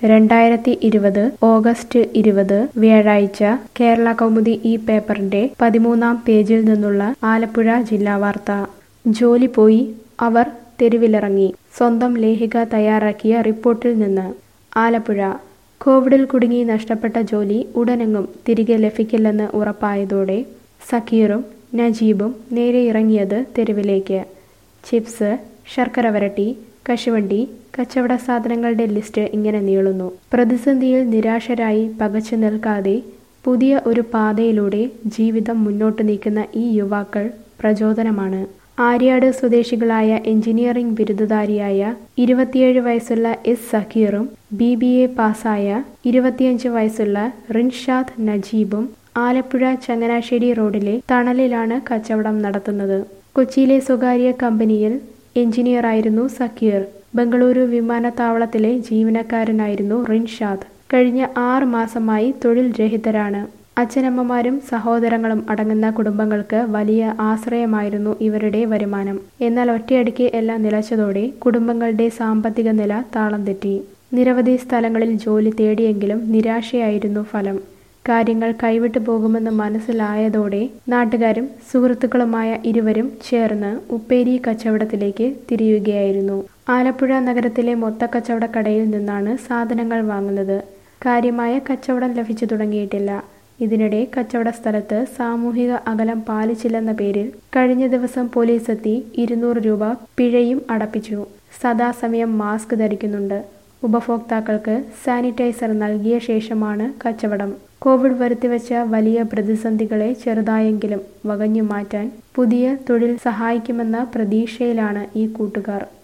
രണ്ടായിരത്തി ഇരുപത് ഓഗസ്റ്റ് ഇരുപത് വ്യാഴാഴ്ച കേരള കൗമുദി ഈ പേപ്പറിന്റെ പതിമൂന്നാം പേജിൽ നിന്നുള്ള ആലപ്പുഴ ജില്ലാ വാർത്ത ജോലി പോയി അവർ തെരുവിലിറങ്ങി സ്വന്തം ലേഖിക തയ്യാറാക്കിയ റിപ്പോർട്ടിൽ നിന്ന് ആലപ്പുഴ കോവിഡിൽ കുടുങ്ങി നഷ്ടപ്പെട്ട ജോലി ഉടനെങ്ങും തിരികെ ലഭിക്കില്ലെന്ന് ഉറപ്പായതോടെ സക്കീറും നജീബും നേരെ ഇറങ്ങിയത് തെരുവിലേക്ക് ചിപ്സ് ശർക്കര വരട്ടി കശുവണ്ടി കച്ചവട സാധനങ്ങളുടെ ലിസ്റ്റ് ഇങ്ങനെ നീളുന്നു പ്രതിസന്ധിയിൽ നിരാശരായി പകച്ചു നിൽക്കാതെ പുതിയ ഒരു പാതയിലൂടെ ജീവിതം മുന്നോട്ട് നീക്കുന്ന ഈ യുവാക്കൾ പ്രചോദനമാണ് ആര്യാട് സ്വദേശികളായ എഞ്ചിനീയറിംഗ് ബിരുദധാരിയായ ഇരുപത്തിയേഴ് വയസ്സുള്ള എസ് സക്കീറും ബി ബി എ പാസ്സായ ഇരുപത്തിയഞ്ച് വയസ്സുള്ള റിൻഷാദ് നജീബും ആലപ്പുഴ ചങ്ങനാശ്ശേരി റോഡിലെ തണലിലാണ് കച്ചവടം നടത്തുന്നത് കൊച്ചിയിലെ സ്വകാര്യ കമ്പനിയിൽ എഞ്ചിനീയറായിരുന്നു സക്കീർ ബംഗളൂരു വിമാനത്താവളത്തിലെ ജീവനക്കാരനായിരുന്നു റിൻഷാദ് കഴിഞ്ഞ ആറ് മാസമായി തൊഴിൽ രഹിതരാണ് അച്ഛനമ്മമാരും സഹോദരങ്ങളും അടങ്ങുന്ന കുടുംബങ്ങൾക്ക് വലിയ ആശ്രയമായിരുന്നു ഇവരുടെ വരുമാനം എന്നാൽ ഒറ്റയടിക്ക് എല്ലാം നിലച്ചതോടെ കുടുംബങ്ങളുടെ സാമ്പത്തിക നില താളം തെറ്റി നിരവധി സ്ഥലങ്ങളിൽ ജോലി തേടിയെങ്കിലും നിരാശയായിരുന്നു ഫലം കാര്യങ്ങൾ കൈവിട്ടു പോകുമെന്ന് മനസ്സിലായതോടെ നാട്ടുകാരും സുഹൃത്തുക്കളുമായ ഇരുവരും ചേർന്ന് ഉപ്പേരി കച്ചവടത്തിലേക്ക് തിരിയുകയായിരുന്നു ആലപ്പുഴ നഗരത്തിലെ മൊത്തക്കച്ചവടക്കടയിൽ നിന്നാണ് സാധനങ്ങൾ വാങ്ങുന്നത് കാര്യമായ കച്ചവടം ലഭിച്ചു തുടങ്ങിയിട്ടില്ല ഇതിനിടെ കച്ചവട സ്ഥലത്ത് സാമൂഹിക അകലം പാലിച്ചില്ലെന്ന പേരിൽ കഴിഞ്ഞ ദിവസം പോലീസ് എത്തി ഇരുന്നൂറ് രൂപ പിഴയും അടപ്പിച്ചു സദാസമയം മാസ്ക് ധരിക്കുന്നുണ്ട് ഉപഭോക്താക്കൾക്ക് സാനിറ്റൈസർ നൽകിയ ശേഷമാണ് കച്ചവടം കോവിഡ് വരുത്തിവെച്ച വലിയ പ്രതിസന്ധികളെ ചെറുതായെങ്കിലും വകഞ്ഞു മാറ്റാൻ പുതിയ തൊഴിൽ സഹായിക്കുമെന്ന പ്രതീക്ഷയിലാണ് ഈ കൂട്ടുകാർ